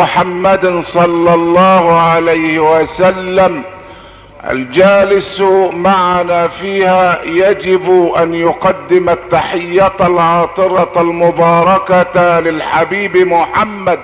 محمد صلى الله عليه وسلم الجالس معنا فيها يجب ان يقدم التحية العاطرة المباركة للحبيب محمد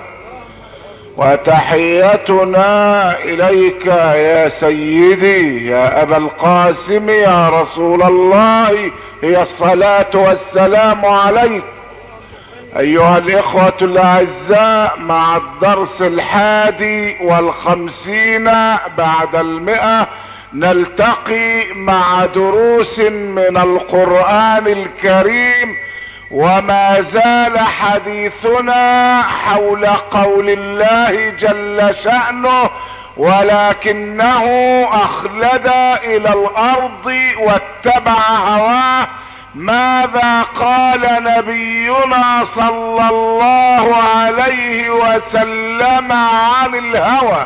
وتحيتنا اليك يا سيدي يا ابا القاسم يا رسول الله هي الصلاة والسلام عليك ايها الاخوة الاعزاء مع الدرس الحادي والخمسين بعد المئة نلتقي مع دروس من القرآن الكريم وما زال حديثنا حول قول الله جل شأنه ولكنه اخلد الى الارض واتبع هواه ماذا قال نبينا صلى الله عليه وسلم عن الهوى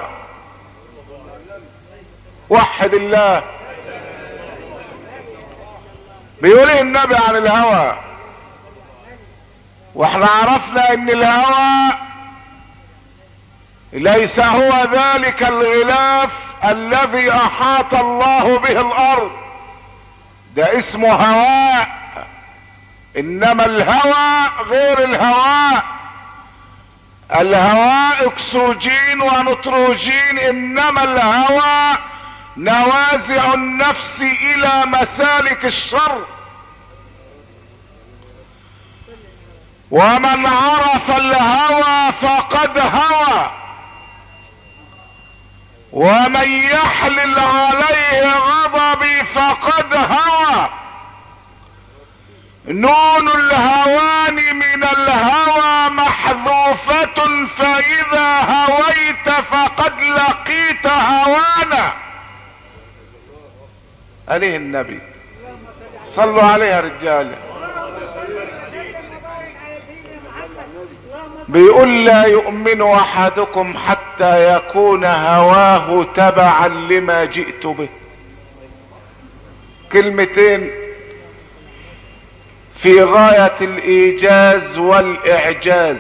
وحد الله بيقول ايه النبي عن الهوى واحنا عرفنا ان الهوى ليس هو ذلك الغلاف الذي احاط الله به الارض ده اسمه هواء انما الهوى غير الهواء الهواء اكسجين ونيتروجين انما الهوى نوازع النفس الى مسالك الشر ومن عرف الهوى فقد هوى ومن يحلل عليه غضبي فقد هوى نون الهوان من الهوى محذوفة فإذا هويت فقد لقيت هوانا عليه النبي صلوا عليه يا رجاله بيقول لا يؤمن احدكم حتى يكون هواه تبعا لما جئت به كلمتين في غاية الايجاز والاعجاز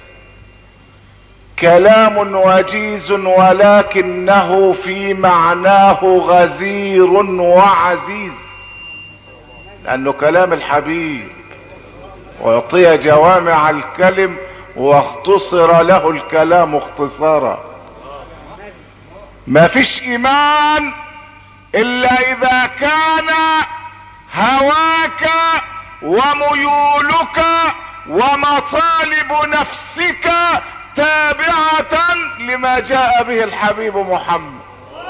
كلام وجيز ولكنه في معناه غزير وعزيز لانه كلام الحبيب ويعطي جوامع الكلم واختصر له الكلام اختصارا ما فيش ايمان الا اذا كان هواك وميولك ومطالب نفسك تابعة لما جاء به الحبيب محمد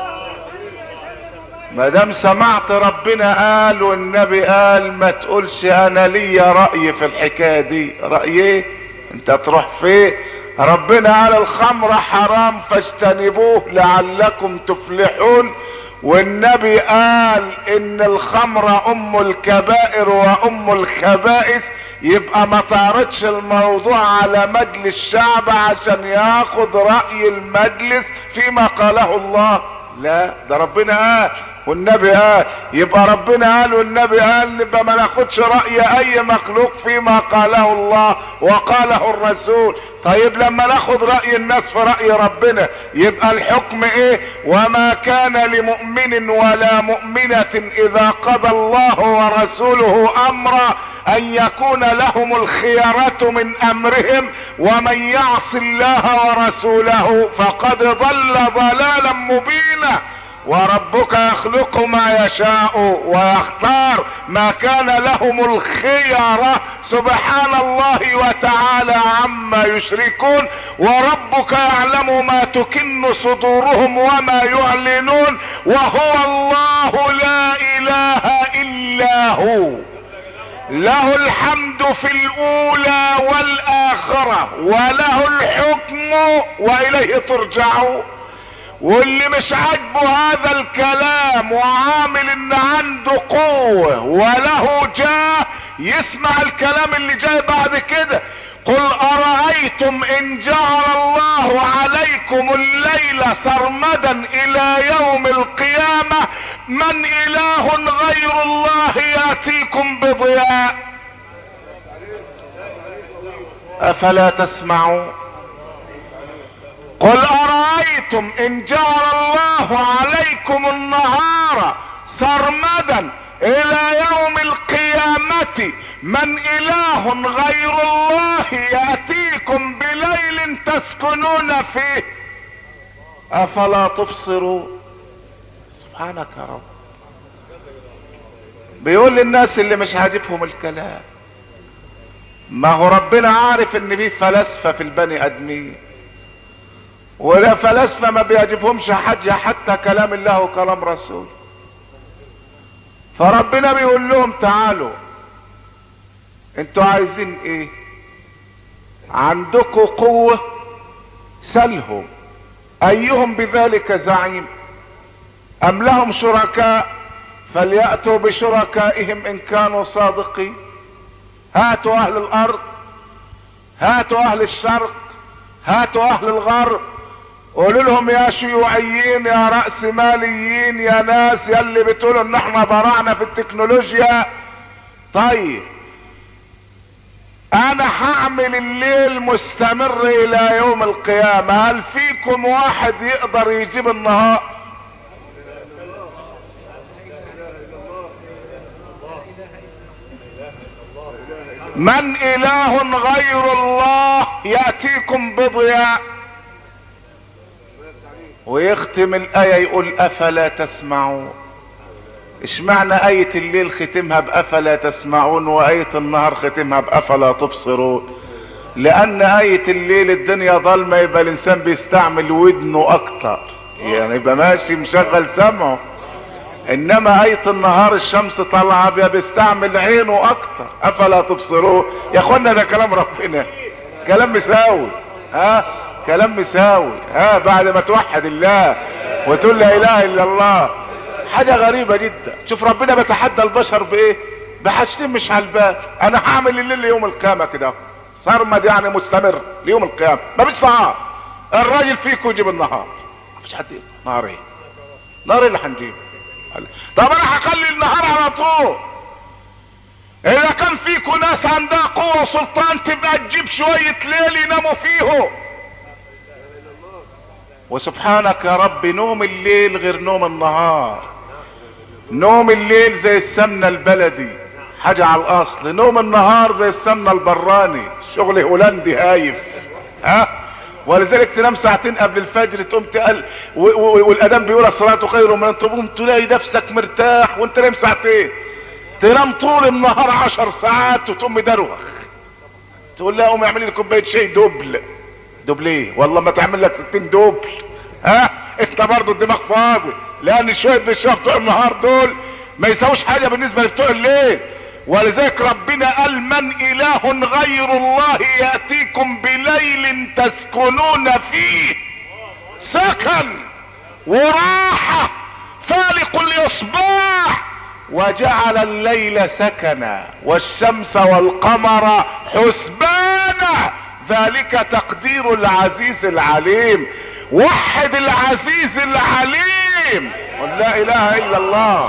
ما دام سمعت ربنا قال والنبي قال ما تقولش انا ليا رأي في الحكاية دي رأي ايه انت تروح فين ربنا قال الخمر حرام فاجتنبوه لعلكم تفلحون والنبي قال ان الخمر ام الكبائر وام الخبائث يبقى ما تعرضش الموضوع على مجلس الشعب عشان ياخد رأي المجلس فيما قاله الله لا ده ربنا قال والنبي قال يبقى ربنا قال والنبي قال يبقى ما ناخدش رأي اي مخلوق فيما قاله الله وقاله الرسول طيب لما ناخد رأي الناس في رأي ربنا يبقى الحكم ايه وما كان لمؤمن ولا مؤمنة اذا قضى الله ورسوله امرا ان يكون لهم الخيرة من امرهم ومن يعص الله ورسوله فقد ضل ضلالا مبينا وربك يخلق ما يشاء ويختار ما كان لهم الخيرة سبحان الله وتعالى عما يشركون وربك يعلم ما تكن صدورهم وما يعلنون وهو الله لا اله الا هو له الحمد في الاولى والاخرة وله الحكم واليه ترجعون واللي مش عاجبه هذا الكلام وعامل ان عنده قوة وله جاه يسمع الكلام اللي جاي بعد كده قل ارايتم ان جعل الله عليكم الليل سرمدا الى يوم القيامة من اله غير الله ياتيكم بضياء افلا تسمعون قل ارايتم ان جعل الله عليكم النهار سرمدا الى يوم القيامة من اله غير الله ياتيكم بليل تسكنون فيه افلا تبصروا سبحانك يا رب بيقول للناس اللي مش عاجبهم الكلام ما هو ربنا عارف ان في فلاسفه في البني ادمين ولا فلاسفه ما بيعجبهمش حاجه حتى كلام الله وكلام رسول فربنا بيقول لهم تعالوا انتوا عايزين ايه عندكم قوه سلهم ايهم بذلك زعيم ام لهم شركاء فليأتوا بشركائهم ان كانوا صادقين هاتوا اهل الارض هاتوا اهل الشرق هاتوا اهل الغرب قولوا لهم يا شيوعيين يا رأس ماليين يا ناس يا اللي بتقولوا ان احنا برعنا في التكنولوجيا طيب انا هعمل الليل مستمر الى يوم القيامة هل فيكم واحد يقدر يجيب النهار من اله غير الله ياتيكم بضياء ويختم الايه يقول افلا تسمعون اشمعنى آية الليل ختمها بأفلا تسمعون وآية النهار ختمها بأفلا تبصرون لأن آية الليل الدنيا ضلمة يبقى الإنسان بيستعمل ودنه أكتر يعني يبقى ماشي مشغل سمعه انما اية النهار الشمس طالعة بيها بيستعمل عينه اكتر افلا تبصرون يا اخوانا ده كلام ربنا كلام مساوي ها كلام مساوي ها بعد ما توحد الله وتقول لا اله الا الله حاجة غريبة جدا شوف ربنا بيتحدى البشر بايه بحاجتين مش على البال انا هعمل الليل ليوم القيامة كده سرمد يعني مستمر ليوم القيامة ما فيش نهار الراجل فيكم يجيب النهار ما فيش حد يقدر نهار ايه نهار ايه اللي هنجيبه طب انا هخلي النهار على طول اذا كان فيكم ناس عندها قوة وسلطان تبقى تجيب شوية ليل يناموا فيه وسبحانك يا رب نوم الليل غير نوم النهار نوم الليل زي السمنة البلدي حاجة على الاصل نوم النهار زي السمنة البراني شغل هولندي هايف ها ولذلك تنام ساعتين قبل الفجر تقوم تقل والادام بيقول الصلاه خير من تقوم تلاقي نفسك مرتاح وانت نايم ساعتين تنام طول النهار عشر ساعات وتقوم مدروخ تقول لا قوم اعمل لي كوبايه شاي دوبل دوبل ايه والله ما تعمل لك 60 دوبل ها انت برضه الدماغ فاضي لان شويه بالشهر بتوع النهار دول ما يساويش حاجه بالنسبه لبتوع الليل ولذلك ربنا قال من اله غير الله ياتيكم بليل تسكنون فيه سكن وراحه فالق الاصباح وجعل الليل سكنا والشمس والقمر حسبانا ذلك تقدير العزيز العليم وحد العزيز العليم قل لا اله الا الله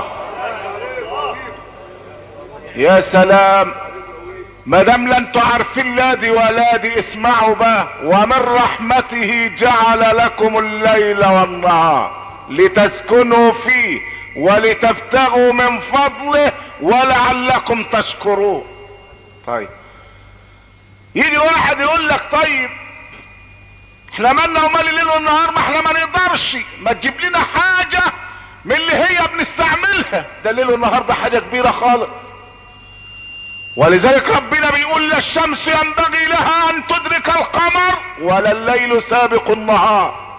يا سلام ما دام لا انتوا عارفين لا دي ولا دي اسمعوا بقى ومن رحمته جعل لكم الليل والنهار لتسكنوا فيه ولتبتغوا من فضله ولعلكم تشكرون طيب يجي واحد يقول لك طيب احنا مالنا ومال الليل والنهار ما احنا ما نقدرش ما تجيب لنا حاجة من اللي هي بنستعملها ده الليل والنهار ده حاجة كبيرة خالص ولذلك ربنا بيقول لا الشمس ينبغي لها ان تدرك القمر ولا الليل سابق النهار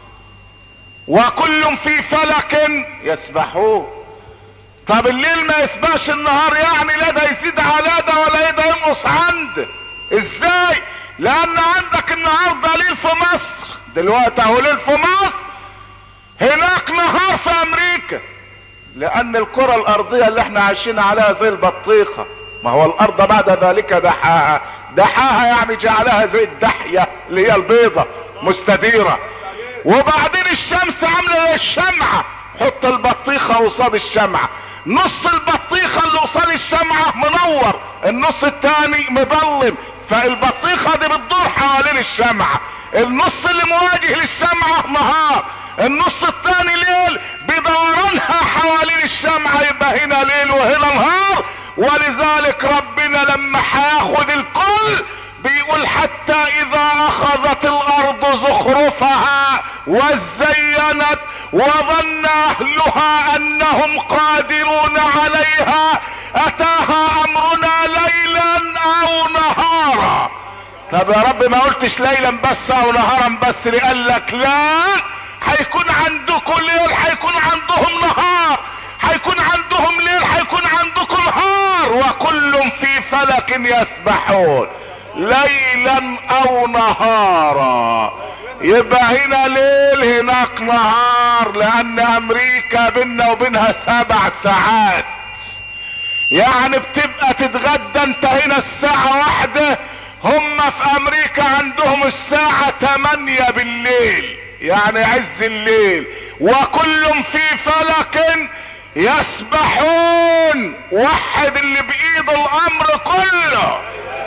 وكل في فلك يسبحون طب الليل ما يسبقش النهار يعني لا ده يزيد على ده ولا ده ينقص عند ازاي لان عندك النهارده ليل في مصر دلوقتي اهو ليل في مصر هناك نهار في امريكا لان الكرة الارضية اللي احنا عايشين عليها زي البطيخة ما هو الارض بعد ذلك دحاها دحاها يعني جعلها زي الدحية اللي هي البيضة مستديرة وبعدين الشمس عاملة زي الشمعة حط البطيخة قصاد الشمعة نص البطيخة اللي قصاد الشمعة منور النص التاني مظلم فالبطيخة دي بتدور حوالين الشمعة النص اللي مواجه للشمعة نهار النص الثاني ليل بدورانها حوالين الشمعة يبقى هنا ليل وهنا نهار ولذلك ربنا لما هياخد الكل بيقول حتى اذا اخذت الارض زخرفها وزينت وظن اهلها انهم قادرون عليها اتاها امرنا ليلا او نهارا طب يا رب ما قلتش ليلا بس او نهارا بس اللي قال لك لا هيكون عندكم ليل هيكون عندهم نهار هيكون عندهم ليل هيكون عندكم نهار وكل في فلك يسبحون ليلا او نهارا يبقى هنا ليل هناك نهار لان امريكا بينا وبينها سبع ساعات يعني بتبقى تتغدى انت هنا الساعة واحدة هم في امريكا عندهم الساعة تمانية بالليل يعني عز الليل وكل في فلك يسبحون وحد اللي بايده الامر كله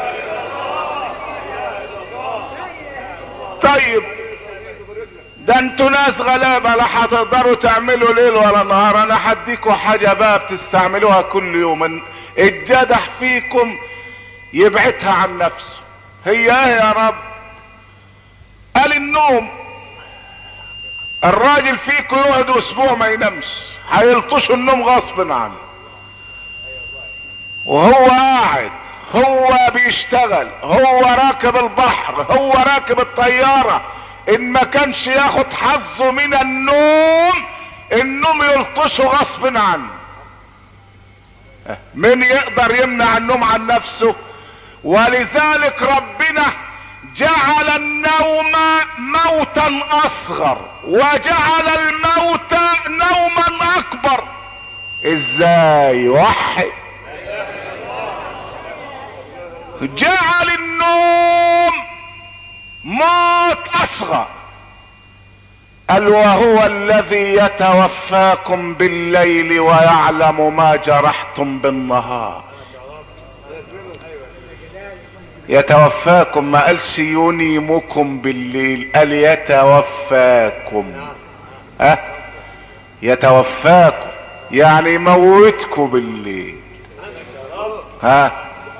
طيب ده انتوا ناس غلابة لا هتقدروا تعملوا ليل ولا نهار انا هديكوا حاجة بقى بتستعملوها كل يوم الجدح فيكم يبعدها عن نفسه هي ايه يا رب قال النوم الراجل فيكم يقعد اسبوع ما ينامش هيلطشوا النوم غصب عنه وهو قاعد هو بيشتغل هو راكب البحر هو راكب الطيارة ان ما كانش ياخد حظه من النوم النوم يلطشه غصب عنه من يقدر يمنع النوم عن نفسه ولذلك ربنا جعل النوم موتا اصغر وجعل الموت نوما اكبر ازاي وحد جعل النوم موت اصغر قال وهو الذي يتوفاكم بالليل ويعلم ما جرحتم بالنهار يتوفاكم ما قالش ينيمكم بالليل قال يتوفاكم ها أه؟ يتوفاكم يعني يموتكم بالليل ها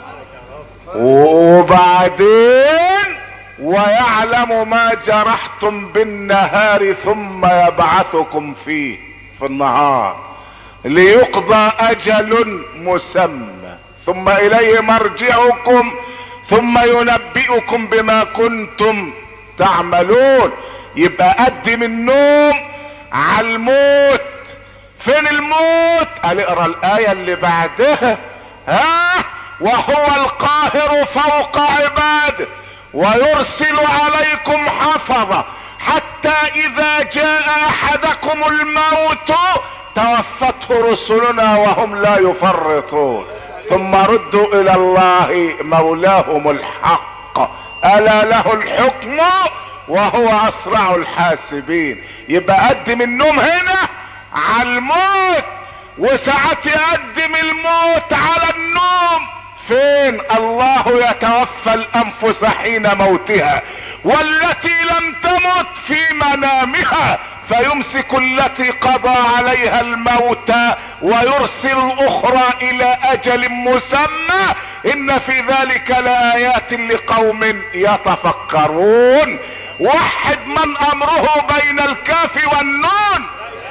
وبعدين ويعلم ما جرحتم بالنهار ثم يبعثكم فيه في النهار ليقضى اجل مسمى ثم اليه مرجعكم ثم ينبئكم بما كنتم تعملون يبقى قدم النوم على الموت فين الموت قال اقرا الايه اللي بعدها ها وهو القاهر فوق عباده ويرسل عليكم حفظه حتى اذا جاء احدكم الموت توفته رسلنا وهم لا يفرطون ثم ردوا الى الله مولاهم الحق الا له الحكم وهو اسرع الحاسبين يبقى قدم النوم هنا على الموت وساعات يقدم الموت على النوم فين الله يتوفى الانفس حين موتها والتي لم تمت في منامها فيمسك التي قضى عليها الموت ويرسل الاخرى الى اجل مسمى ان في ذلك لايات لقوم يتفكرون وحد من امره بين الكاف والنون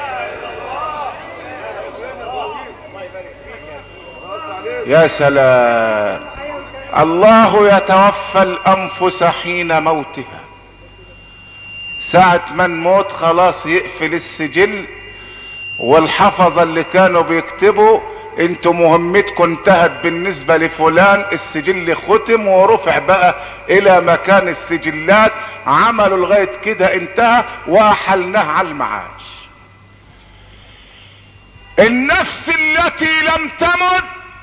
يا سلام الله يتوفى الانفس حين موتها ساعة ما نموت خلاص يقفل السجل والحفظة اللي كانوا بيكتبوا انتوا مهمتكم انتهت بالنسبة لفلان السجل ختم ورفع بقى الى مكان السجلات عملوا لغاية كده انتهى واحلناه على المعاش النفس التي لم تمت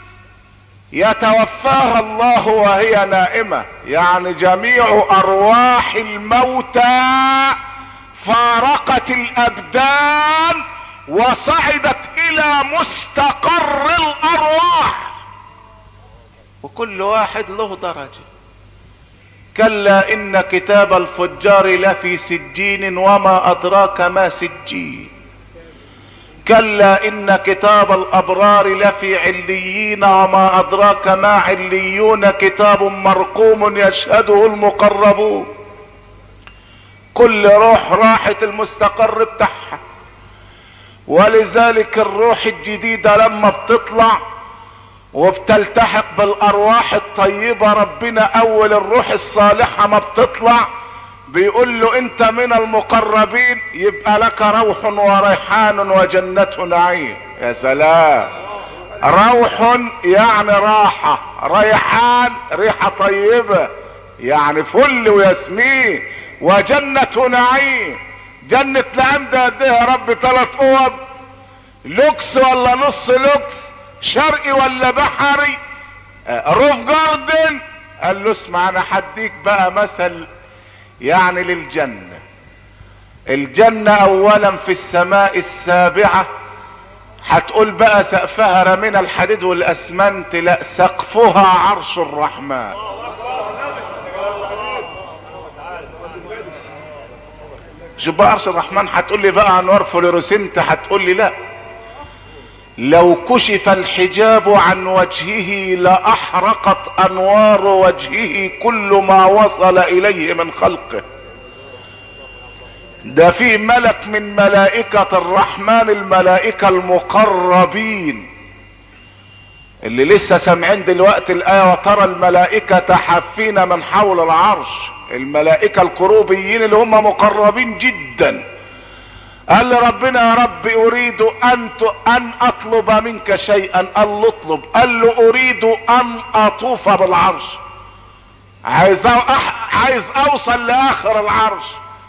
يتوفاها الله وهي نائمة يعني جميع ارواح الموتى فارقت الابدان وصعدت الى مستقر الارواح وكل واحد له درجة كلا ان كتاب الفجار لفي سجين وما ادراك ما سجين كلا ان كتاب الابرار لفي عليين وما ادراك ما عليون كتاب مرقوم يشهده المقربون كل روح راحت المستقر بتاعها ولذلك الروح الجديدة لما بتطلع وبتلتحق بالارواح الطيبة ربنا اول الروح الصالحة ما بتطلع بيقول له انت من المقربين يبقى لك روح وريحان وجنة نعيم يا سلام روح يعني راحة ريحان ريحة طيبة يعني فل وياسمين وجنة نعيم جنة نعيم ده قد ايه يا رب ثلاث اوض لوكس ولا نص لوكس شرقي ولا بحري روف جاردن قال له اسمع انا هديك بقى مثل يعني للجنة الجنة اولا في السماء السابعة هتقول بقى سقفها رمينا الحديد والاسمنت لا سقفها عرش الرحمن شوف بقى عرش الرحمن هتقول لي بقى انوار فلورسنت هتقول لي لا لو كشف الحجاب عن وجهه لاحرقت انوار وجهه كل ما وصل اليه من خلقه ده في ملك من ملائكة الرحمن الملائكة المقربين اللي لسه سامعين دلوقتي الآية وترى الملائكة حافين من حول العرش الملائكة الكروبيين اللي هم مقربين جدا قال لي ربنا يا رب اريد ان ان اطلب منك شيئا قال له اطلب قال له اريد ان اطوف بالعرش عايز أح... عايز اوصل لاخر العرش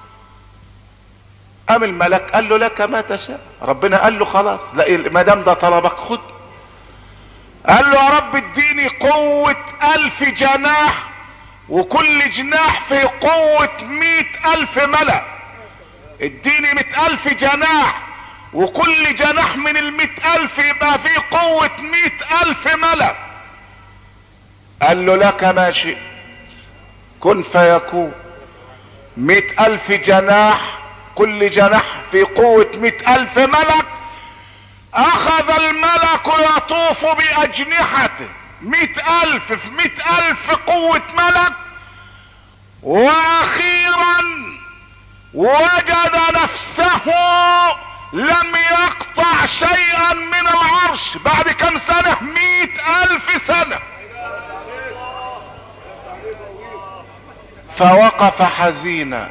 قام الملك قال له لك ما تشاء ربنا قال له خلاص لا ما دام ده طلبك خد قال له يا رب اديني قوة الف جناح وكل جناح في قوة مئة الف ملك اديني مئة الف جناح وكل جناح من المئة الف يبقى فيه قوة مئة الف ملك قال له لك ما شئت كن فيكون مئة الف جناح كل جناح في قوة مئة الف ملك اخذ الملك يطوف باجنحته مئة الف في مئة الف قوة ملك واخيرا وجد نفسه لم يقطع شيئا من العرش بعد كم سنة مئة الف سنة فوقف حزينا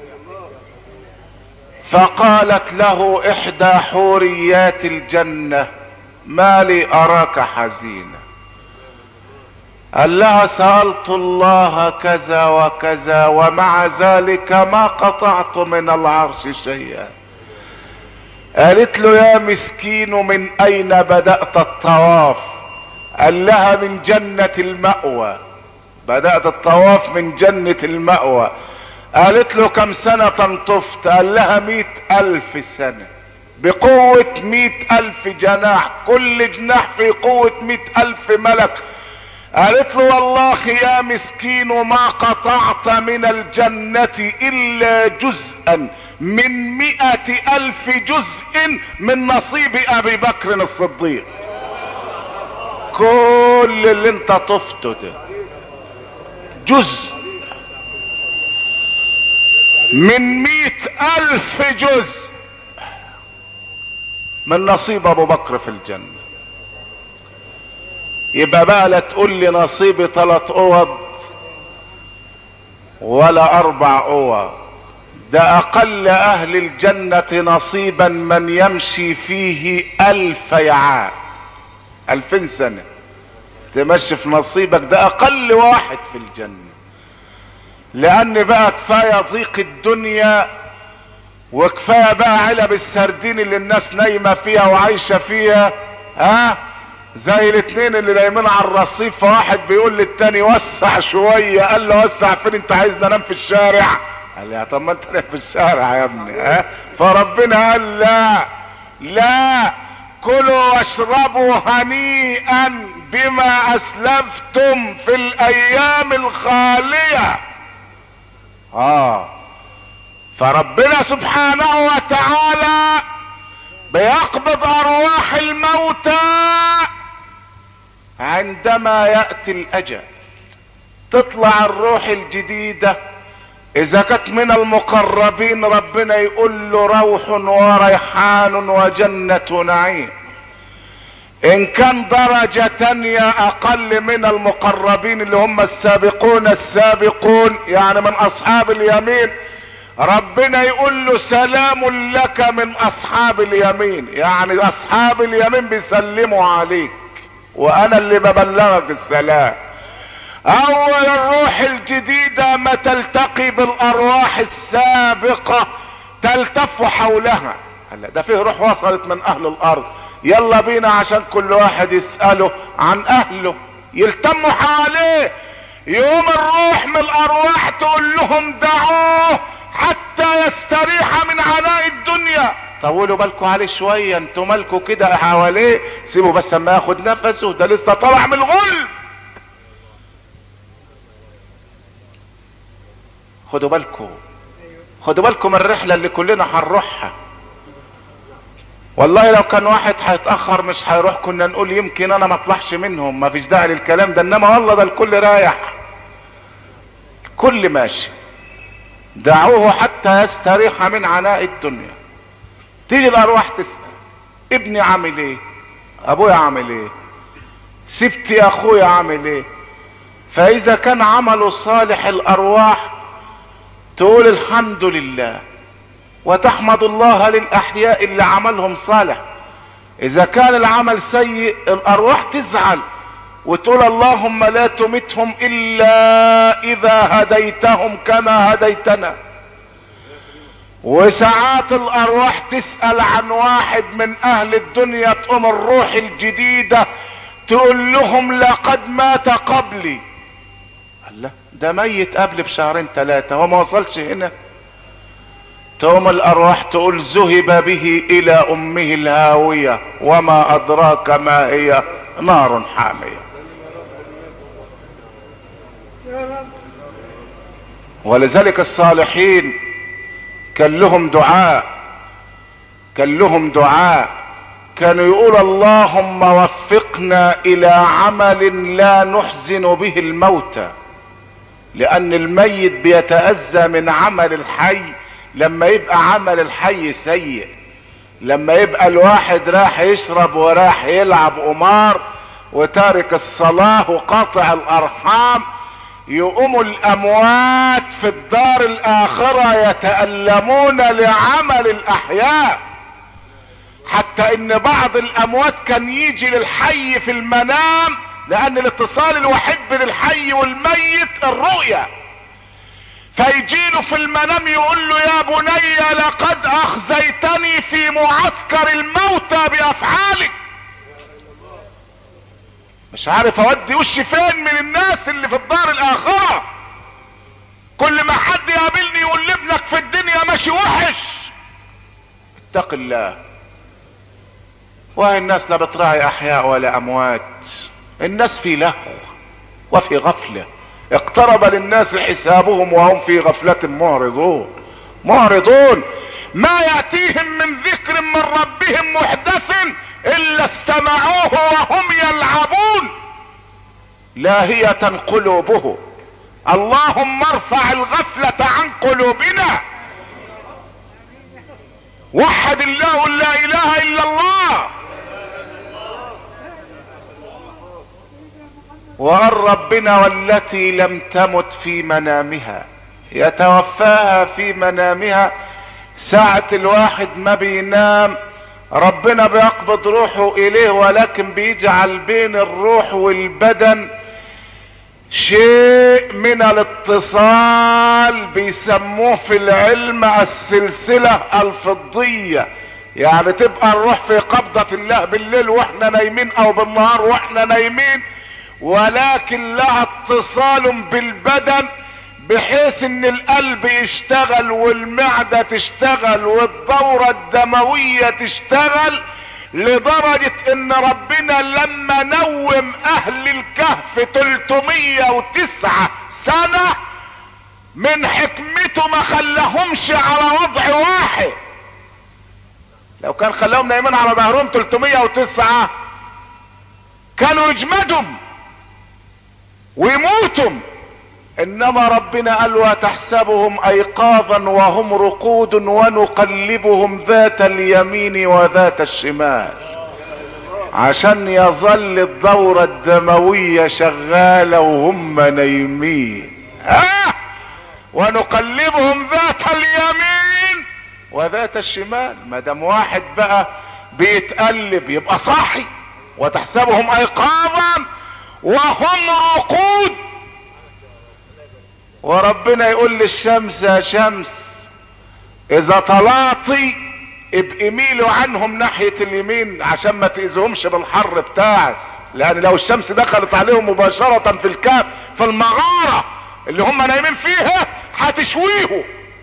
فقالت له احدى حوريات الجنة ما لي اراك حزينا قال لها سألت الله كذا وكذا ومع ذلك ما قطعت من العرش شيئا قالت له يا مسكين من اين بدأت الطواف قال لها من جنة المأوى بدأت الطواف من جنة المأوى قالت له كم سنة طفت قال لها مئة الف سنة بقوة مئة الف جناح كل جناح في قوة مئة الف ملك قالت له والله يا مسكين ما قطعت من الجنة الا جزءا من مئة الف جزء من نصيب ابي بكر الصديق كل اللي انت طفته ده جزء من مئة الف جزء من نصيب ابو بكر في الجنة يبقى بقى لا تقول لي نصيبي ثلاث اوض ولا اربع اوض ده اقل اهل الجنة نصيبا من يمشي فيه الف عام الفين سنة تمشي في نصيبك ده اقل واحد في الجنة لان بقى كفاية ضيق الدنيا وكفاية بقى علب السردين اللي الناس نايمة فيها وعايشة فيها ها زي الاتنين اللي نايمين على الرصيف واحد بيقول للتاني وسع شوية قال له وسع فين انت عايز انام في الشارع قال لي طب ما انت نايم في الشارع يا ابني ها فربنا قال لا لا كلوا واشربوا هنيئا بما اسلفتم في الايام الخاليه اه فربنا سبحانه وتعالى بيقبض ارواح الموتى عندما ياتي الاجل تطلع الروح الجديده اذا كانت من المقربين ربنا يقول له روح وريحان وجنه نعيم ان كان درجة تانية اقل من المقربين اللي هم السابقون السابقون يعني من اصحاب اليمين ربنا يقول له سلام لك من اصحاب اليمين يعني اصحاب اليمين بيسلموا عليك وانا اللي ببلغك السلام اول الروح الجديدة ما تلتقي بالارواح السابقة تلتف حولها هلا ده فيه روح وصلت من اهل الارض يلا بينا عشان كل واحد يسأله عن اهله يلتموا حواليه يوم الروح من الارواح تقول لهم دعوه حتى يستريح من عناء الدنيا طولوا بالكم عليه شوية انتوا مالكوا كده حواليه سيبوا بس اما ياخد نفسه ده لسه طالع من الغل خدوا بالكم خدوا بالكم من الرحلة اللي كلنا هنروحها والله لو كان واحد هيتاخر مش هيروح كنا نقول يمكن انا ما اطلعش منهم ما فيش داعي للكلام ده انما والله ده الكل رايح كل ماشي دعوه حتى يستريح من عناء الدنيا تيجي الارواح تسال ابني عامل ايه ابويا عامل ايه سبتي اخويا عامل ايه فاذا كان عمله صالح الارواح تقول الحمد لله وتحمد الله للاحياء اللي عملهم صالح اذا كان العمل سيء الارواح تزعل وتقول اللهم لا تمتهم الا اذا هديتهم كما هديتنا وساعات الارواح تسال عن واحد من اهل الدنيا تقوم الروح الجديده تقول لهم لقد مات قبلي الله ده ميت قبل بشهرين ثلاثه هو ما وصلش هنا تقوم الارواح تقول ذهب به الى امه الهاويه وما ادراك ما هي نار حاميه ولذلك الصالحين كان لهم دعاء كان لهم دعاء كانوا يقول اللهم وفقنا الى عمل لا نحزن به الموتى لان الميت بيتاذى من عمل الحي لما يبقى عمل الحي سيء لما يبقى الواحد راح يشرب وراح يلعب قمار وتارك الصلاة وقاطع الارحام يقوم الاموات في الدار الاخرة يتألمون لعمل الاحياء حتى ان بعض الاموات كان يجي للحي في المنام لان الاتصال الوحيد بين الحي والميت الرؤيه فيجيله في المنام يقول له يا بني لقد اخزيتني في معسكر الموتى بافعالك مش عارف اودي وشي فين من الناس اللي في الدار الاخرة كل ما حد يقابلني يقول لابنك في الدنيا ماشي وحش اتق الله وهي الناس لا بتراعي احياء ولا اموات الناس في لهو وفي غفله اقترب للناس حسابهم وهم في غفلة معرضون معرضون ما يأتيهم من ذكر من ربهم محدث إلا استمعوه وهم يلعبون لاهية قلوبهم اللهم ارفع الغفلة عن قلوبنا وحد الله لا اله الا الله وقال ربنا والتي لم تمت في منامها يتوفاها في منامها ساعة الواحد ما بينام ربنا بيقبض روحه اليه ولكن بيجعل بين الروح والبدن شيء من الاتصال بيسموه في العلم السلسلة الفضية يعني تبقى الروح في قبضة الله بالليل واحنا نايمين او بالنهار واحنا نايمين ولكن لها اتصال بالبدن بحيث ان القلب يشتغل والمعدة تشتغل والدورة الدموية تشتغل لدرجة ان ربنا لما نوم اهل الكهف 309 سنة من حكمته ما خلاهمش على وضع واحد لو كان خلاهم نايمين على ظهرهم 309 كانوا يجمدهم ويموتوا انما ربنا قال وتحسبهم ايقاظا وهم رقود ونقلبهم ذات اليمين وذات الشمال عشان يظل الدورة الدموية شغالة وهم نايمين آه ونقلبهم ذات اليمين وذات الشمال ما دام واحد بقى بيتقلب يبقى صاحي وتحسبهم ايقاظا وهم رقود وربنا يقول للشمس يا شمس اذا طلعتي ابقي ميلوا عنهم ناحية اليمين عشان ما تأذيهمش بالحر بتاعك لان لو الشمس دخلت عليهم مباشرة في الكهف في المغارة اللي هم نايمين فيها هتشويهم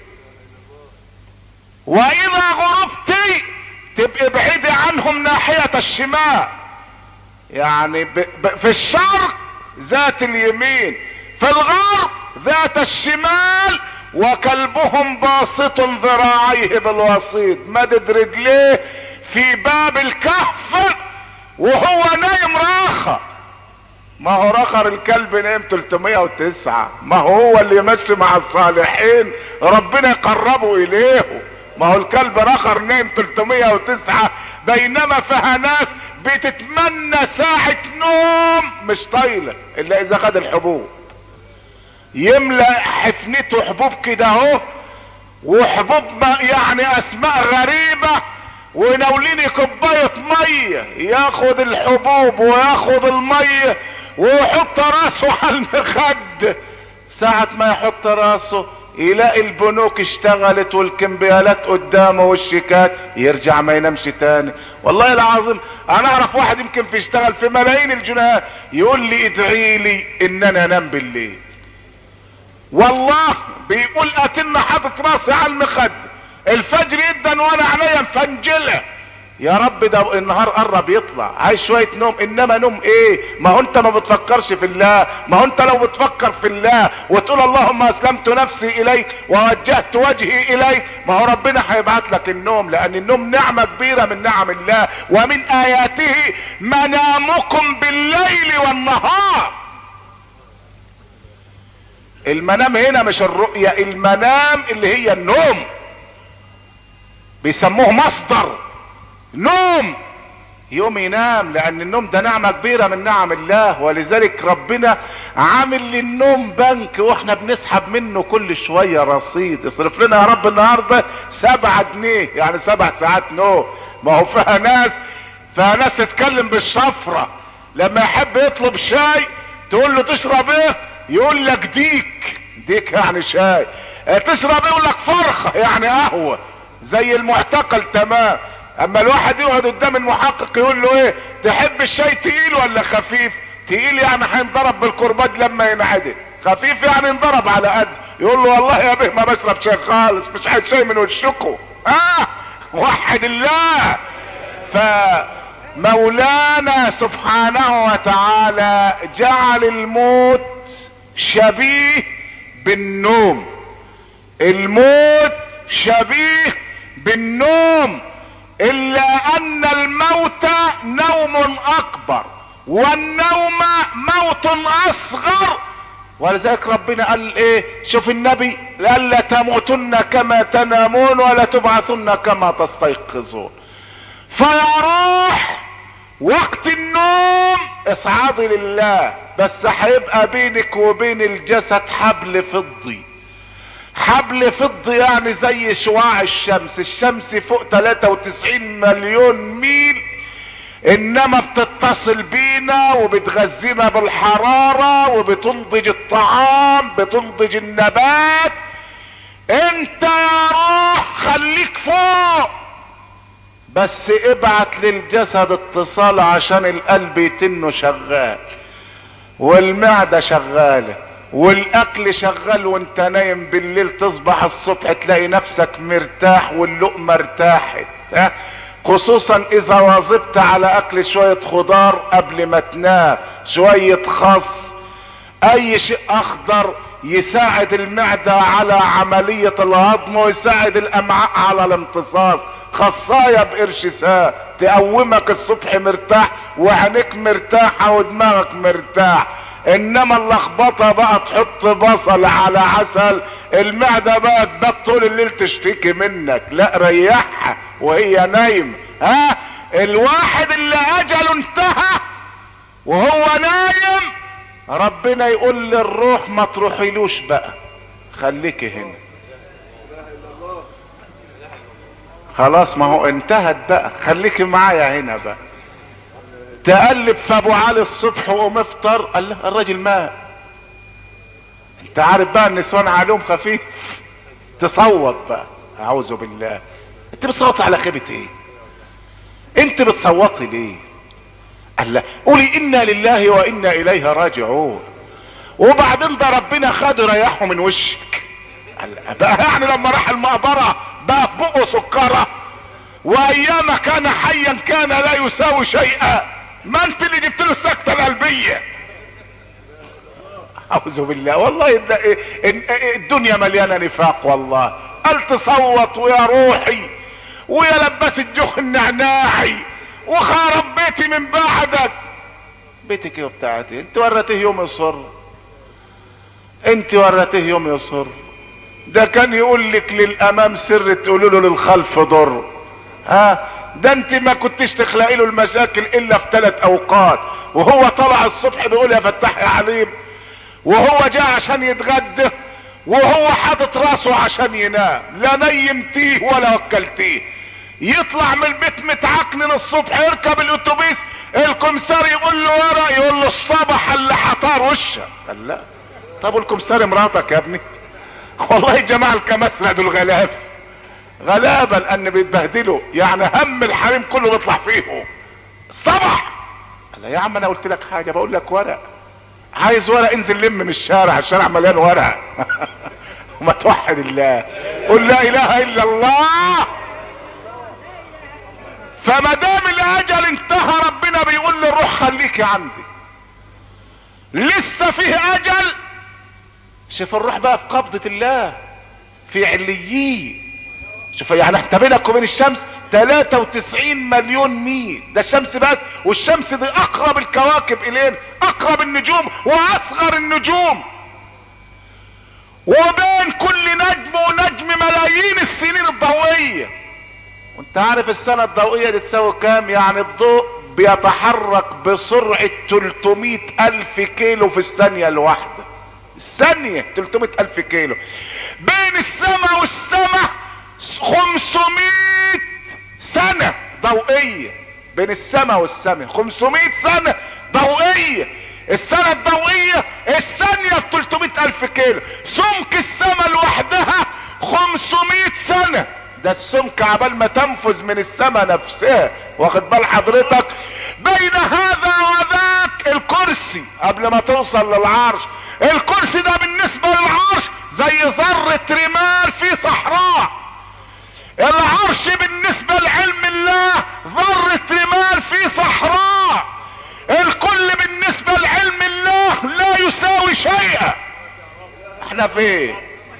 واذا غربتي تبقي بعيدي عنهم ناحية الشمال يعني ب... ب... في الشرق ذات اليمين في الغرب ذات الشمال وكلبهم باسط ذراعيه بالوسيط مدد رجليه في باب الكهف وهو نايم راخر ما هو رخر الكلب نايم 309 ما هو اللي يمشي مع الصالحين ربنا يقربه اليه ما هو الكلب رخر نايم 309 بينما فيها ناس بتتمنى ساعة نوم مش طايلة الا اذا خد الحبوب يملأ حفنته حبوب كده اهو وحبوب يعني اسماء غريبة وناوليني كوباية مية ياخد الحبوب وياخد المية ويحط راسه على المخد ساعة ما يحط راسه يلاقي البنوك اشتغلت والكمبيالات قدامه والشيكات يرجع ما ينامش تاني والله العظيم انا اعرف واحد يمكن في يشتغل في ملايين الجنيهات يقول لي ادعي لي ان انا انام بالليل والله بيقول اتن حاطط راسي على المخد الفجر يدن وانا عينيا مفنجله يا رب ده النهار قرب يطلع عايز شويه نوم انما نوم ايه ما هو انت ما بتفكرش في الله ما هو انت لو بتفكر في الله وتقول اللهم اسلمت نفسي اليك ووجهت وجهي اليك ما هو ربنا هيبعت لك النوم لان النوم نعمه كبيره من نعم الله ومن اياته منامكم بالليل والنهار المنام هنا مش الرؤية المنام اللي هي النوم بيسموه مصدر نوم يوم ينام لان النوم ده نعمة كبيرة من نعم الله ولذلك ربنا عامل للنوم بنك واحنا بنسحب منه كل شوية رصيد اصرف لنا يا رب النهاردة سبعة جنيه يعني سبع ساعات نوم ما هو فيها ناس فيها ناس تتكلم بالشفرة لما يحب يطلب شاي تقول له تشرب ايه يقول لك ديك ديك يعني شاي تشرب يقول لك فرخة يعني قهوة زي المعتقل تمام اما الواحد يقعد قدام المحقق يقول له ايه تحب الشاي تقيل ولا خفيف تقيل يعني هينضرب بالكرباج لما ينعدل خفيف يعني انضرب على قد يقول له والله يا به ما بشرب شاي خالص مش عايز شاي من وشكم اه وحد الله فمولانا سبحانه وتعالى جعل الموت شبيه بالنوم الموت شبيه بالنوم الا ان الموت نوم اكبر والنوم موت اصغر ولذلك ربنا قال ايه شوف النبي قال لا تموتن كما تنامون ولا تبعثن كما تستيقظون فيروح وقت النوم اصعادي لله بس هيبقى بينك وبين الجسد حبل فضي حبل فضي يعني زي شعاع الشمس الشمس فوق 93 مليون ميل انما بتتصل بينا وبتغذينا بالحرارة وبتنضج الطعام بتنضج النبات انت يا روح خليك فوق بس ابعت للجسد اتصال عشان القلب يتنه شغال والمعدة شغالة والاكل شغال وانت نايم بالليل تصبح الصبح تلاقي نفسك مرتاح واللقمة ارتاحت ها خصوصا اذا واظبت على اكل شوية خضار قبل ما تنام شوية خس اي شيء اخضر يساعد المعدة على عملية الهضم ويساعد الامعاء على الامتصاص خصاية بقرش ساعة تقومك الصبح مرتاح وعينيك مرتاحة ودماغك مرتاح انما اللخبطة بقى تحط بصل على عسل المعدة بقى تبات طول الليل تشتكي منك لا ريحها وهي نايم ها الواحد اللي اجله انتهى وهو نايم ربنا يقول للروح ما تروحيلوش بقى خليكي هنا خلاص ما هو انتهت بقى خليكي معايا هنا بقى تقلب في ابو علي الصبح وقوم افطر قال له الراجل مات انت عارف بقى النسوان عليهم خفيف تصوت بقى اعوذ بالله انت بتصوت على خيبة ايه انت بتصوتي ليه قال لا قولي انا لله وانا اليه راجعون وبعدين ده ربنا خده ريحه من وشك قال بقى يعني لما راح المقبرة بقى في بقه سكرة وايام كان حيا كان لا يساوي شيئا ما انت اللي جبت له السكتة القلبية اعوذ بالله والله الدنيا مليانة نفاق والله قال تصوت ويا روحي ويا لبس الجخ النعناعي وخرب بيتي من بعدك بيتك ايه بتاعتي انت وريته يوم يصر انت وريته يوم يصر ده كان يقول لك للامام سر تقول له للخلف ضر ها ده انت ما كنتش تخلقي له المشاكل الا في ثلاث اوقات وهو طلع الصبح بيقول يا فتاح يا عليم وهو جاء عشان يتغدى وهو حاطط راسه عشان ينام لا نيمتيه ولا وكلتيه يطلع من البيت متعكنن الصبح يركب الاتوبيس الكمسار يقول له ورا يقول له الصبح اللي حطار وشك قال لا طب الكمسار مراتك يا ابني والله جماعة الكمسرة دول غلابة غلابة لان بيتبهدلوا يعني هم الحريم كله بيطلع فيهم الصبح قال يا عم انا قلت لك حاجة بقول لك ورق عايز ورق انزل لم من الشارع الشارع مليان ورق وما توحد الله قل لا اله الا الله فما دام الاجل انتهى ربنا بيقول له روح خليكي عندي لسه فيه اجل شوف الروح بقى في قبضة الله في عليين شوف يعني انت بينك وبين الشمس 93 مليون ميل ده الشمس بس والشمس دي اقرب الكواكب الينا اقرب النجوم واصغر النجوم وبين كل نجم ونجم ملايين السنين الضوئية وانت عارف السنة الضوئية دي تساوي كام يعني الضوء بيتحرك بسرعة 300 الف كيلو في الثانية الواحدة الثانية 300 الف كيلو بين السماء والسماء 500 سنة ضوئية بين السماء والسماء 500 سنة ضوئية السنة الضوئية الثانية ب 300 ألف كيلو سمك السماء لوحدها 500 سنة ده السمك عبال ما تنفذ من السماء نفسها واخد بال حضرتك بين هذا وذاك الكرسي قبل ما توصل للعرش الكرسي ده بالنسبة للعرش زي ذرة رمال في صحراء العرش بالنسبة لعلم الله ذرة رمال في صحراء الكل بالنسبة لعلم الله لا يساوي شيئا احنا فين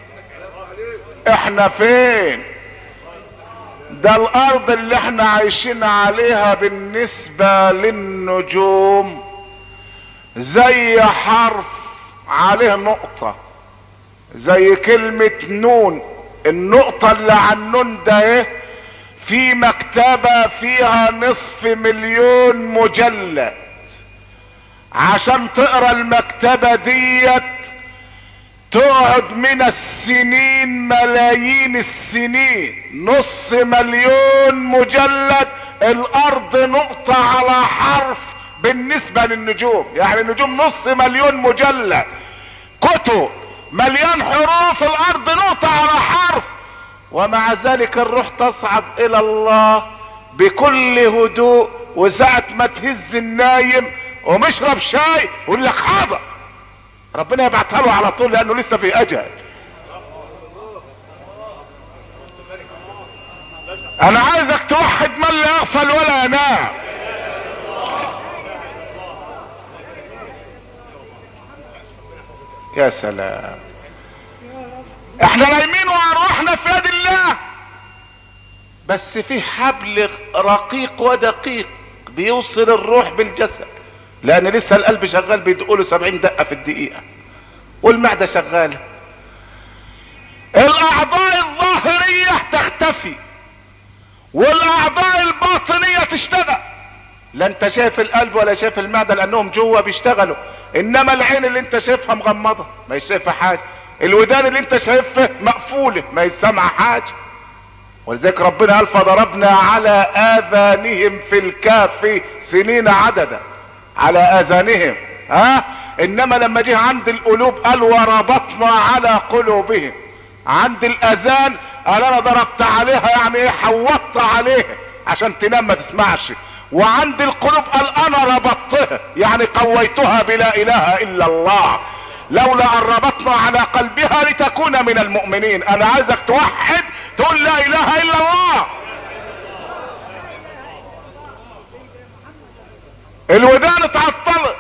احنا فين ده الارض اللي احنا عايشين عليها بالنسبة للنجوم زي حرف عليه نقطة زي كلمة نون النقطة اللي على النون ده ايه في مكتبة فيها نصف مليون مجلد عشان تقرا المكتبة ديت تقعد من السنين ملايين السنين نص مليون مجلد الارض نقطة على حرف بالنسبة للنجوم يعني النجوم نص مليون مجلد كتب مليان حروف الارض نقطة على حرف ومع ذلك الروح تصعد الى الله بكل هدوء وساعة ما تهز النايم ومشرب شاي يقول لك حاضر ربنا يبعتها له على طول لانه لسه في اجل انا عايزك توحد من لا يغفل ولا ينام يا سلام احنا نايمين وارواحنا في يد الله بس في حبل رقيق ودقيق بيوصل الروح بالجسد لان لسه القلب شغال بيدقله سبعين دقة في الدقيقة والمعدة شغالة الاعضاء الظاهرية تختفي والاعضاء الباطنية تشتغل لا انت شايف القلب ولا شايف المعدة لانهم جوه بيشتغلوا انما العين اللي انت شايفها مغمضة ما شايفها حاجة الودان اللي انت شايفها مقفولة ما سامعة حاجة ولذلك ربنا قال فضربنا على اذانهم في الكهف سنين عددا على اذانهم ها انما لما جه عند القلوب قال وربطنا على قلوبهم عند الاذان قال انا ضربت عليها يعني ايه حوطت عليها عشان تنام ما تسمعش وعند القلوب قال انا ربطتها يعني قويتها بلا اله الا الله لولا ان ربطنا على قلبها لتكون من المؤمنين انا عايزك توحد تقول لا اله الا الله الودان اتعطلت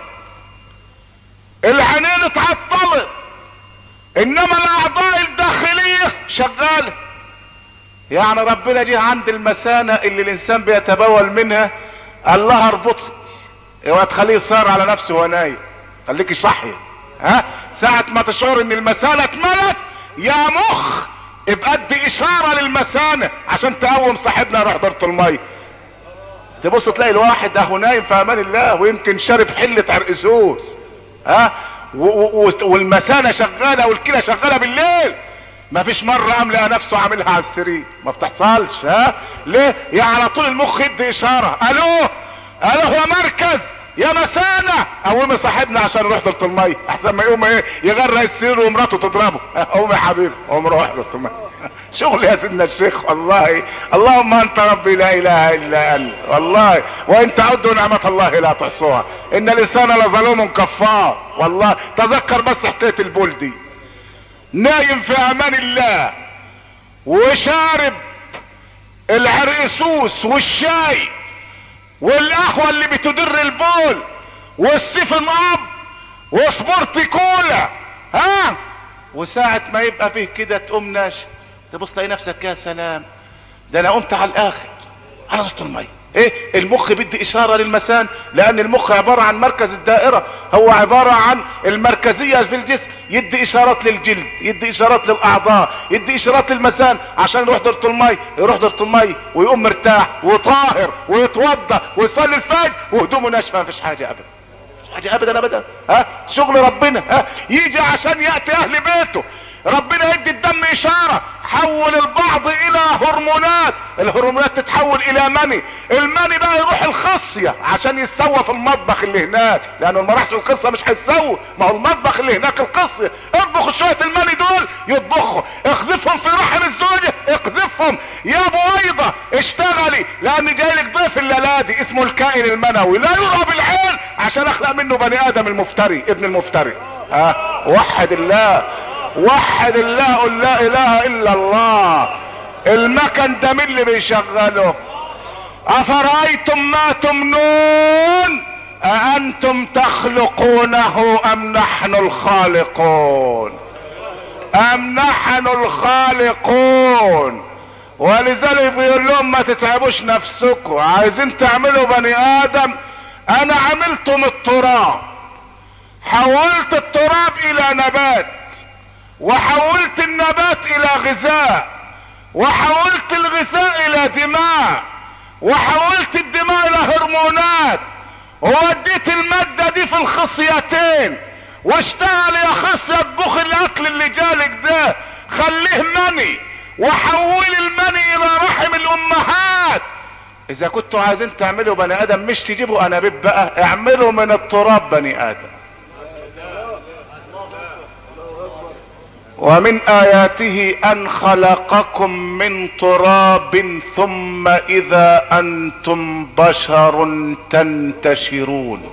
العينين اتعطلت انما الاعضاء الداخلية شغالة يعني ربنا جه عند المثانة اللي الانسان بيتبول منها قال لها اربطي اوعى تخليه يصار على نفسه وهو نايم خليكي صحي ها ساعة ما تشعر ان المثانة اتملت يا مخ ابقى ادي اشارة للمثانة عشان تقوم صاحبنا يروح دورة المية تبص تلاقي الواحد اهو نايم في امان الله ويمكن شارب حلة عرقسوس ها والمثانة شغالة والكلى شغالة بالليل ما فيش مرة قام لقى نفسه عاملها على السرير ما بتحصلش ها ليه يا على طول المخ يدي اشارة الو الو يا مركز يا مسانة قوم صاحبنا عشان نروح دورة المية احسن ما يقوم ايه يغرق السرير ومراته تضربه قوم يا حبيبي قوم روح دورة المية شغل يا سيدنا الشيخ والله اللهم انت ربي لا اله الا انت والله وان تعدوا نعمة الله لا تحصوها ان الانسان لظلوم كفار والله تذكر بس حكاية البول دي نايم في امان الله وشارب العرقسوس والشاي والقهوة اللي بتدر البول والسيفن اب وسبورتي كولا ها وساعة ما يبقى فيه كده تقوم ناشف تبص تلاقي نفسك يا سلام ده انا قمت على الاخر على ضغط المية ايه المخ بيدي اشارة للمسان لان المخ عبارة عن مركز الدائرة هو عبارة عن المركزية في الجسم يدي اشارات للجلد يدي اشارات للاعضاء يدي اشارات للمسان عشان يروح دورة المية يروح دورة المية ويقوم مرتاح وطاهر ويتوضى ويصلي الفجر وهدومه ناشفة مفيش حاجة ابدا حاجة ابدا ابدا ها شغل ربنا ها يجي عشان ياتي اهل بيته ربنا يدي الدم اشارة حول البعض الى هرمونات الهرمونات تتحول الى مني المني بقى يروح الخصية عشان يتسوى في المطبخ اللي هناك لانه ما راحش القصة مش هيتسوى ما هو المطبخ اللي هناك القصية اطبخوا شوية المني دول يطبخوا اقذفهم في رحم الزوجة اقذفهم يا بويضة اشتغلي لان جاي لك ضيف الليلادي اسمه الكائن المنوي لا يرى بالعين عشان اخلق منه بني ادم المفتري ابن المفتري ها وحد الله وحد الله قل لا اله الا الله المكن ده مين اللي بيشغله افرايتم ما تمنون اانتم تخلقونه ام نحن الخالقون ام نحن الخالقون ولذلك بيقول لهم ما تتعبوش نفسكم عايزين تعملوا بني ادم انا عملته من التراب حولت التراب الى نبات وحولت النبات الى غذاء وحولت الغذاء الى دماء وحولت الدماء الى هرمونات ووديت المادة دي في الخصيتين واشتغل يا خصية اطبخ الاكل اللي جالك ده خليه مني وحول المني الى رحم الامهات اذا كنتوا عايزين تعملوا بني ادم مش تجيبوا انابيب بقى اعملوا من التراب بني ادم ومن اياته ان خلقكم من تراب ثم اذا انتم بشر تنتشرون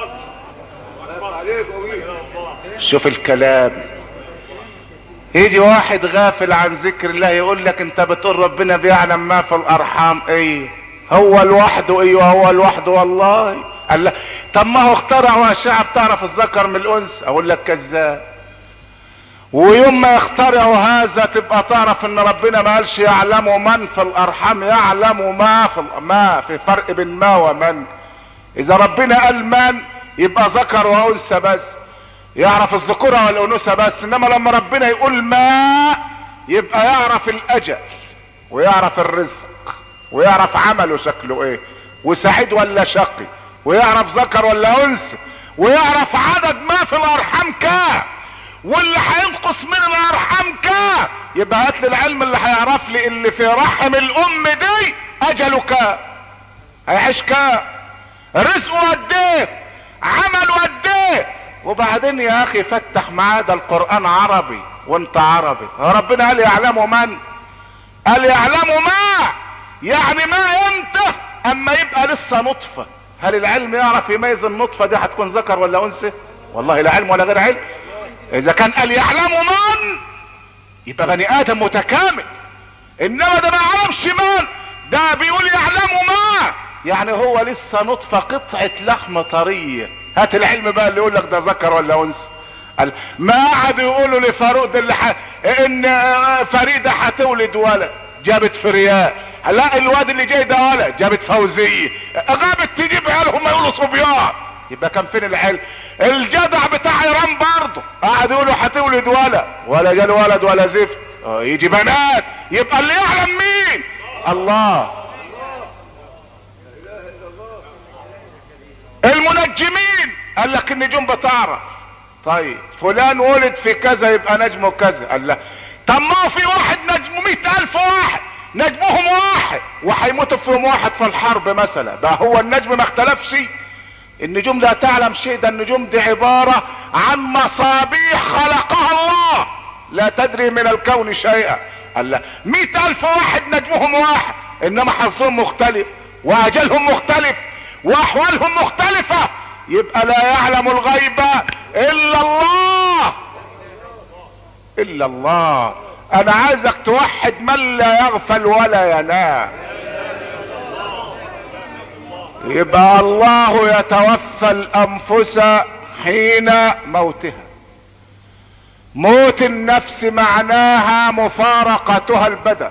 شوف الكلام يجي واحد غافل عن ذكر الله يقول لك انت بتقول ربنا بيعلم ما في الارحام ايه هو لوحده ايوه هو لوحده والله قال لا طب ما هو اخترعوا اشعه بتعرف الذكر من الانثى اقول لك كذاب ويوم ما يخترعوا هذا تبقى تعرف ان ربنا ما قالش يعلم من في الارحام يعلم ما في ال- ما في فرق بين ما ومن اذا ربنا قال من يبقى ذكر وانثى بس يعرف الذكورة والانوثة بس انما لما ربنا يقول ما يبقى يعرف الاجل ويعرف الرزق ويعرف عمله شكله ايه وسعيد ولا شقي ويعرف ذكر ولا انثى ويعرف عدد ما في الارحام كام واللي هينقص من الارحام كام يبقى هات لي العلم اللي هيعرف لي اللي في رحم الام دي اجله كام هيعيش كام رزقه قد ايه عمله قد ايه وبعدين يا اخي فتح معاه ده القران عربي وانت عربي ربنا قال يعلم من قال يعلم ما يعني ما امتى اما يبقى لسه نطفه هل العلم يعرف يميز النطفه دي هتكون ذكر ولا انثى والله لا علم ولا غير علم اذا كان قال يعلم من يبقى بني ادم متكامل انما ده ما يعلمش من ده بيقول يعلم ما يعني هو لسه نطفه قطعه لحم طريه هات العلم بقى اللي يقول لك ده ذكر ولا انثى قال ما قعدوا يقولوا لفاروق ده اللي ح... ان فريده هتولد ولد جابت فريال لا الواد اللي جاي ده ولد جابت فوزيه غابت تجيب عيالهم يقولوا صبيان يبقى كان فين العلم الجدع بتاع ايران برضه قعد يقولوا هتولد ولد ولا جال ولد ولا زفت اه يجي بنات يبقى اللي يعلم مين الله المنجمين قال لك النجوم بتعرف طيب فلان ولد في كذا يبقى نجمه كذا قال لا طب ما هو في واحد نجمه مئة الف واحد نجمهم واحد وهيموتوا في يوم واحد في الحرب مثلا بقى هو النجم ما اختلفش النجوم لا تعلم شيء ده النجوم دي عبارة عن مصابيح خلقها الله لا تدري من الكون شيئا قال لا مئة الف واحد نجمهم واحد انما حظهم مختلف واجلهم مختلف واحوالهم مختلفة يبقى لا يعلم الغيب الا الله الا الله انا عايزك توحد من لا يغفل ولا ينام يبقى الله يتوفى الانفس حين موتها موت النفس معناها مفارقتها البدن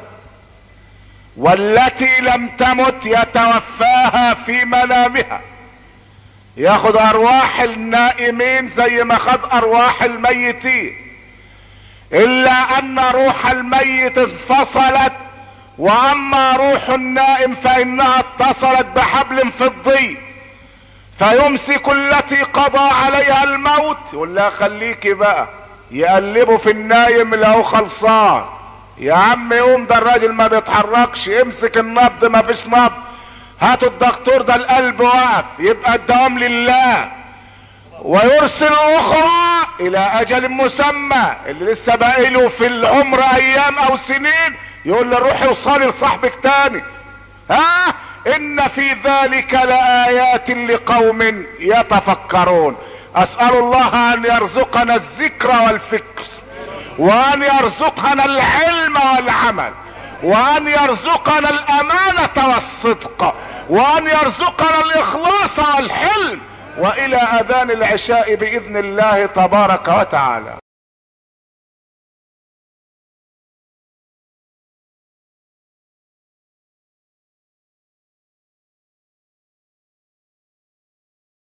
والتي لم تمت يتوفاها في منامها ياخد ارواح النائمين زي ما خد ارواح الميتين الا ان روح الميت انفصلت واما روح النائم فانها اتصلت بحبل فضي فيمسك التي قضى عليها الموت يقول لها خليكي بقى يقلبوا في النايم لو خلصان يا عم يقوم ده الراجل ما بيتحركش امسك النبض ما فيش نبض هاتوا الدكتور ده القلب واقف يبقى الدوام لله ويرسل اخرى الى اجل مسمى اللي لسه باقي له في العمر ايام او سنين يقول له روح اوصلي لصاحبك تاني ها ان في ذلك لايات لقوم يتفكرون اسال الله ان يرزقنا الذكر والفكر وان يرزقنا العلم والعمل وان يرزقنا الامانة والصدق وان يرزقنا الاخلاص والحلم والى اذان العشاء باذن الله تبارك وتعالى